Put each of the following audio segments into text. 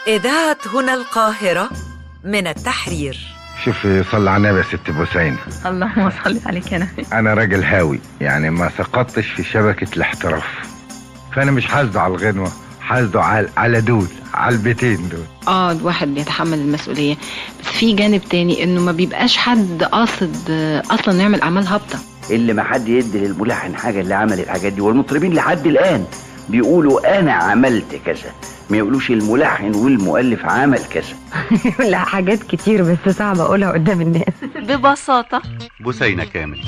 إذاعة هنا القاهرة من التحرير شوفي صلى على النبي يا ست بوسين اللهم صل عليك يا نبي انا راجل هاوي يعني ما سقطتش في شبكة الاحتراف فانا مش حاسده على الغنوة حاسده على على دول على البيتين دول اه الواحد بيتحمل المسؤولية بس في جانب تاني انه ما بيبقاش حد قاصد آه، اصلا يعمل اعمال هابطة اللي ما حد يدي للملحن حاجه اللي عمل الحاجات دي والمطربين لحد الان بيقولوا انا عملت كذا ما يقولوش الملحن والمؤلف عمل كذا لا حاجات كتير بس صعب اقولها قدام الناس ببساطة بثينة كامل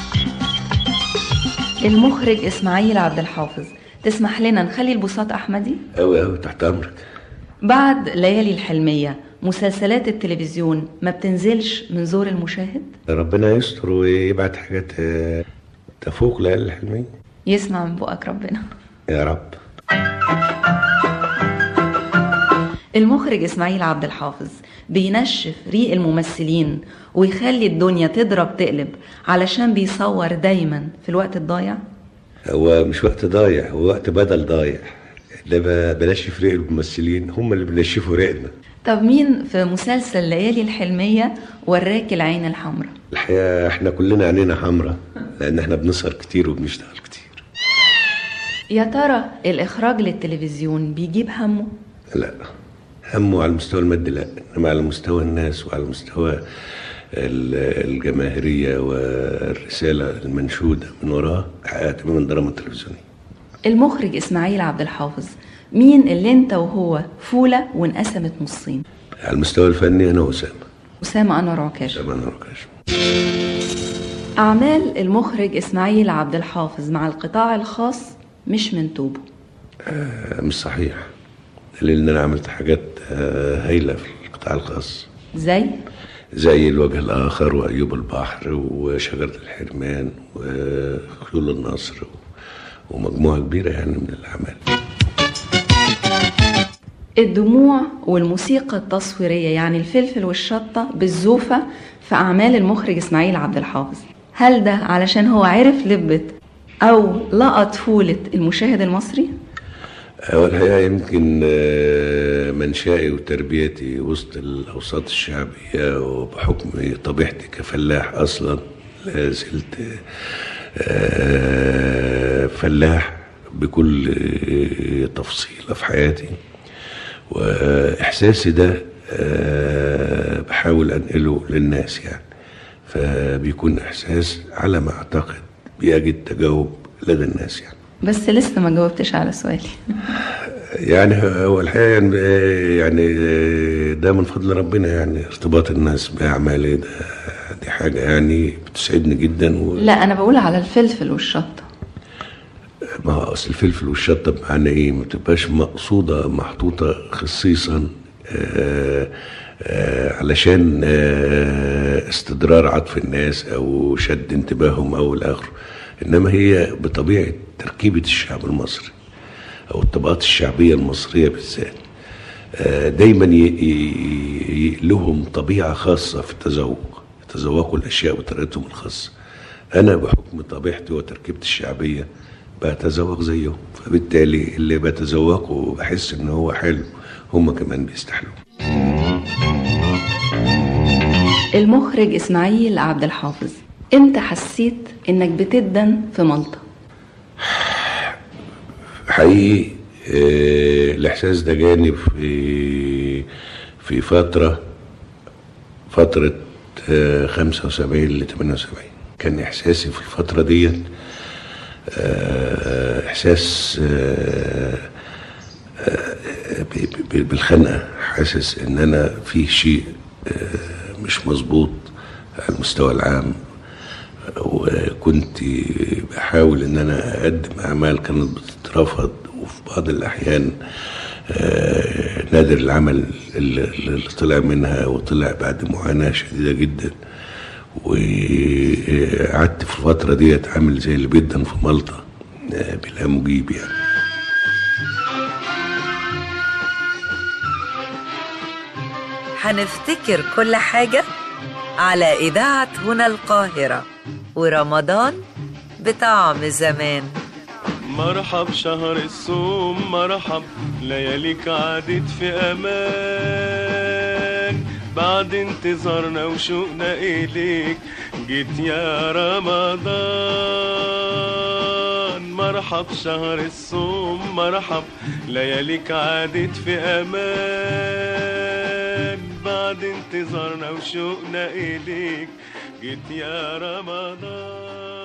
المخرج إسماعيل عبد الحافظ تسمح لنا نخلي البساط أحمدي أوي أوي تحت أمرك بعد ليالي الحلمية مسلسلات التلفزيون ما بتنزلش من زور المشاهد ربنا يستر ويبعت حاجات آه، تفوق ليالي الحلمية يسمع من بقك ربنا يا رب المخرج إسماعيل عبد الحافظ بينشف ريق الممثلين ويخلي الدنيا تضرب تقلب علشان بيصور دايما في الوقت الضايع هو مش وقت ضايع هو وقت بدل ضايع لما بنشف ريق الممثلين هم اللي بنشفوا ريقنا طب مين في مسلسل ليالي الحلمية وراك العين الحمراء الحقيقة احنا كلنا عينينا حمرا لأن احنا بنسهر كتير وبنشتغل كتير يا ترى الإخراج للتلفزيون بيجيب همه لا همه على المستوى المادي لا انما على مستوى الناس وعلى مستوى ال- الجماهيرية والرسالة المنشودة من وراها حقيقة تماما دراما تلفزيونية المخرج إسماعيل عبد الحافظ مين اللي انت وهو فولة وانقسمت نصين على المستوى الفني أنا وأسامة أسامة أنور عكاش أسامة أنا وكاش أعمال المخرج إسماعيل عبد الحافظ مع القطاع الخاص مش من توبه آه، مش صحيح دليل إن أنا عملت حاجات آه، هايلة في القطاع الخاص زي زي الوجه الآخر وأيوب البحر وشجرة الحرمان وخيول النصر ومجموعة كبيرة يعني من الأعمال الدموع والموسيقى التصويرية يعني الفلفل والشطة بالزوفة في أعمال المخرج إسماعيل عبد الحافظ هل ده علشان هو عرف لبة أو لقط فولة المشاهد المصري؟ هو الحقيقة يمكن آه، منشأي وتربيتي وسط الأوساط الشعبية وبحكم طبيعتي كفلاح أصلا لا زلت آه، فلاح بكل آه، تفصيلة في حياتي وإحساسي ده آه، بحاول أنقله للناس يعني فبيكون إحساس على ما أعتقد بيجد تجاوب لدى الناس يعني بس لسه ما جاوبتش على سؤالي يعني هو الحقيقة يعني, يعني ده من فضل ربنا يعني ارتباط الناس بأعمالي ده دي حاجة يعني بتسعدني جدا و... لا أنا بقول على الفلفل والشطة ما هو أصل الفلفل والشطة بمعنى إيه ما تبقاش مقصودة محطوطة خصيصا آه آه علشان آه استدرار عطف الناس أو شد انتباههم أو الآخر إنما هي بطبيعة تركيبة الشعب المصري او الطبقات الشعبيه المصريه بالذات آه، دايما ي- ي- ي- لهم طبيعه خاصه في التذوق يتذوقوا الاشياء بطريقتهم الخاصه انا بحكم طبيعتي وتركيبتي الشعبيه بتذوق زيهم فبالتالي اللي بتذوقه بحس ان هو حلو هم كمان بيستحلوا المخرج إسماعيل عبد الحافظ إمتى حسيت إنك بتدن في مالطا؟ حقيقي آه، الإحساس ده جاني في في فترة فترة آه، 75 ل 78 كان إحساسي في الفترة ديت آه، إحساس آه، آه، ب- ب- بالخنقة حاسس إن أنا في شيء آه، مش مظبوط على المستوى العام وكنت بحاول ان انا اقدم اعمال كانت بتترفض وفي بعض الاحيان آه، نادر العمل اللي اللي طلع منها وطلع بعد معاناة شديدة جدا وقعدت في الفترة ديت عامل زي اللي بيدن في مالطا آه، بلا مجيب يعني هنفتكر كل حاجة على إذاعة هنا القاهرة ورمضان بطعم زمان مرحب شهر الصوم مرحب لياليك عادت في امان بعد انتظارنا وشوقنا اليك جيت يا رمضان مرحب شهر الصوم مرحب لياليك عادت في امان بعد انتظارنا وشوقنا اليك جيت يا رمضان